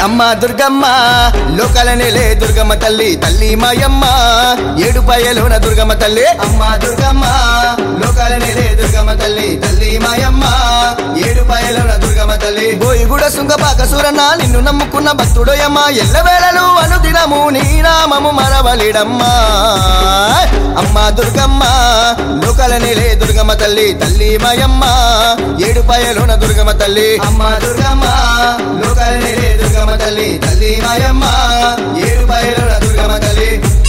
అమ్మ దుర్గమ్మ లోకల నెలే దుర్గమ్మ తల్లి తల్లి మాయమ్మ ఏడుపాయలోన దుర్గమ్మ తల్లి అమ్మ దుర్గమ్మ లోకల నెలే దుర్గమ్మ తల్లి తల్లి మాయమ్మ ఏడుపాయలోన దుర్గమ్మ తల్లి బోయిగూడ సుంగపాక సూరన్న నిన్ను నమ్ముకున్న భక్తుడోయమ్మ ఎల్లవేళలు అనుదినము నీ నామము మరవలిడమ్మా అమ్మ దుర్గమ్మ లోకల నెలే దుర్గమ్మ తల్లి తల్లి మాయమ్మ ఏడుపాయలోన దుర్గమ్మ తల్లి అమ్మ దుర్గమ్మ లోకల నెలే దుర్గమ్మ తల్లి తల్లి మాయమ్మ ఏడుపాయలోన దుర్గమ్మ తల్లి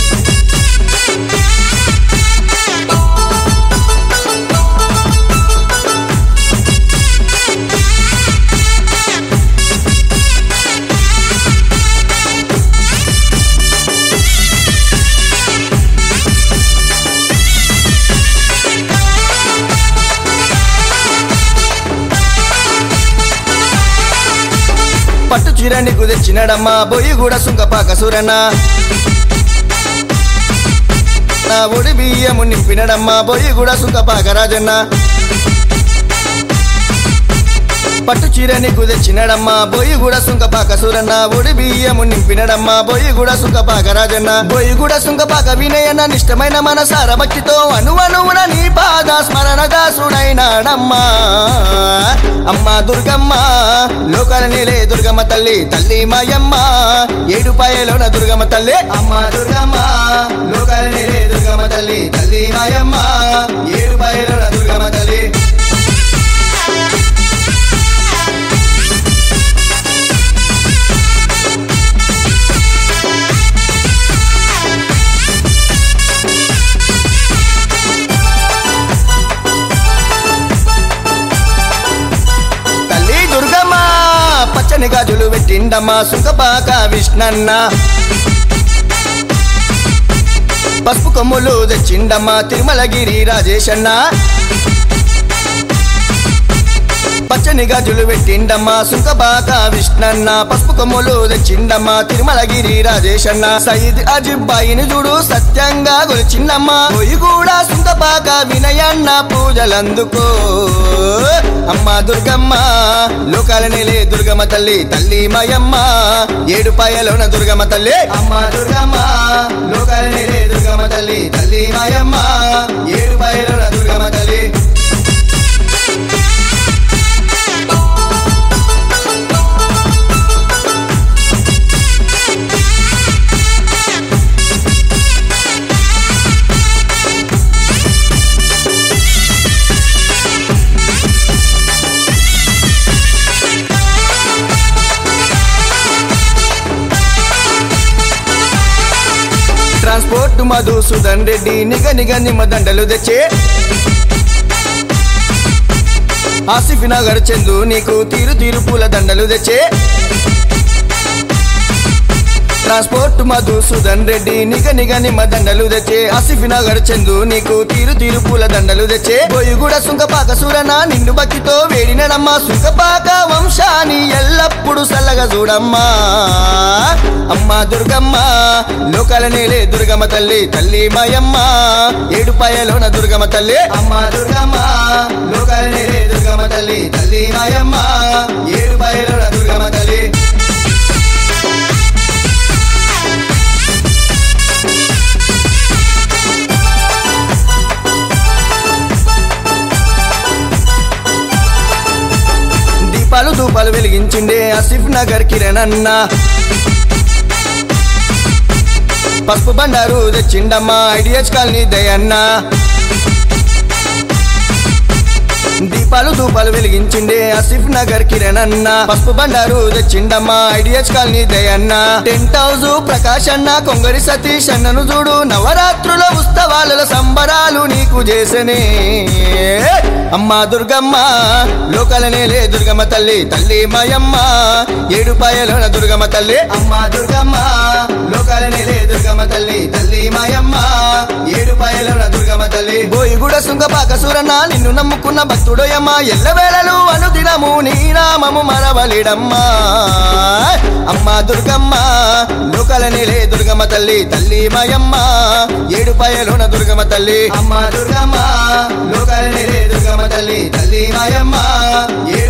పట్టు చీర నీకు తెచ్చినడమ్మా బొయ్యి కూడా సుంకపాక సూరన్న నా ఒడి బియ్యము నింపినడమ్మా బొయ్యి కూడా సుంకపాక రాజన్న పట్టు చీర నీకు తెచ్చినడమ్మా బొయ్యి కూడా సుంకపాక సూరన్న ఒడి బియ్యము నింపినడమ్మా బొయ్యి కూడా సుంకపాక రాజన్న బొయ్యి కూడా సుంకపాక వినయన్న నిష్టమైన మనసార భక్తితో అనువనువున నీ పాద స్మరణ దాసుడైనాడమ్మా అమ్మ దుర్గమ్మ లోకల నీలే దుర్గమ్మ తల్లి తల్లి మాయమ్మ ఏడుపాయలోన దుర్గమ్మ తల్లి అమ్మ దుర్గమ్మ లోకల నీలే దుర్గమ్మ తల్లి తల్లి మాయమ్మ ఏడుపాయలోన దుర్గమ్మ తల్లి తల్లి దుర్గమ్మ పచ్చని గాజులు పెట్టిండమ్మా సుఖపాక విష్ణన్న పసుపు కొమ్ములు తెచ్చిండమ్మా తిరుమలగిరి రాజేశన్న పచ్చని గాజులు పెట్టిండమ్మా సుఖపాక విష్ణన్న పసుపు కొమ్ములు తెచ్చిండమ్మా తిరుమలగిరి రాజేశన్న సయ్యద్ అజిబ్బాయిని చూడు సత్యంగా గొలిచిండమ్మా పోయి కూడా సుంకపాక వినయన్న పూజలందుకో అమ్మ దుర్గమ్మ లోకాల నేలే దుర్గమ్మ తల్లి తల్లి మాయమ్మ ఏడుపాయలోన దుర్గమ్మ తల్లి అమ్మ దుర్గమ్మ లోకాల నేలే దుర్గమ్మ తల్లి తల్లి మాయమ్మ ఏడుపాయలోన దుర్గమ్మ తల్లి ట్రాన్స్పోర్ట్ మధుసూదన్ రెడ్డి నిగ నిగ నిమ్మ దండలు తెచ్చే ఆసిఫ్ నగర్ చందు నీకు తీరు తీరు పూల దండలు తెచ్చే ట్రాన్స్పోర్ట్ మధుసూదన్ రెడ్డి నిగ నిగ నిమ్మ దండలు తెచ్చే ఆసిఫ్ నగర్ చందు నీకు తీరు తీరు పూల దండలు తెచ్చే బొయ్యిగూడ సుంకపాక సూరన నిన్ను భక్తితో వేడినడమ్మా సుంకపాక వంశాన్ని ఎల్లప్పుడు సల్లగా చూడమ్మా అమ్మ దుర్గమ్మ లోకాల నేలే దుర్గమ్మ తల్లి తల్లి మాయమ్మ ఏడుపాయలోన దుర్గమ్మ తల్లి అమ్మ దుర్గమ్మ లోకాల నేలే దుర్గమ్మ తల్లి తల్లి మాయమ్మ ఏడుపాయలోన దుర్గమ్మ తల్లి దీపాలు ధూపాలు వెలిగించిండే ఆసిఫ్ నగర్ కిరణ్ అన్న పసుపు బండారు తెచ్చిండమ్మా ఐడియస్ కాలనీ దయన్న దీపాలు ధూపాలు వెలిగించిండే ఆసిఫ్ నగర్ కిరణ్ అన్న పసుపు బండారు తెచ్చిండమ్మా ఐడియస్ కాలనీ దయన్న టెంట్ హౌస్ ప్రకాష్ అన్న కొంగరి సతీష్ అన్నను చూడు నవరాత్రుల ఉత్సవాల సంబరాలు నీకు చేసనే అమ్మా దుర్గమ్మ లోకల నేలే దుర్గమ్మ తల్లి తల్లి మాయమ్మ ఏడుపాయలోన దుర్గమ్మ తల్లి అమ్మా దుర్గమ్మ లోకల నేలే దుర్గమ్మ తల్లి తల్లి మాయమ్మ ఏడుపాయలోన దుర్గమ్మ తల్లి బోయిగూడ సుంగపాక సూరన్న నిన్ను నమ్ముకున్న భక్తుడోయమ్మ ఎల్లవేళలు అనుదినము నీ నామము మరవలిడమ్మా అమ్మా దుర్గమ్మ లోకల నేలే దుర్గమ్మ తల్లి తల్లి మాయమ్మ ఏడుపాయలోన దుర్గమ్మ తల్లి అమ్మ దుర్గమ్మ లోకల నేలే దుర్గమ్మ తల్లి తల్లి మాయమ్మ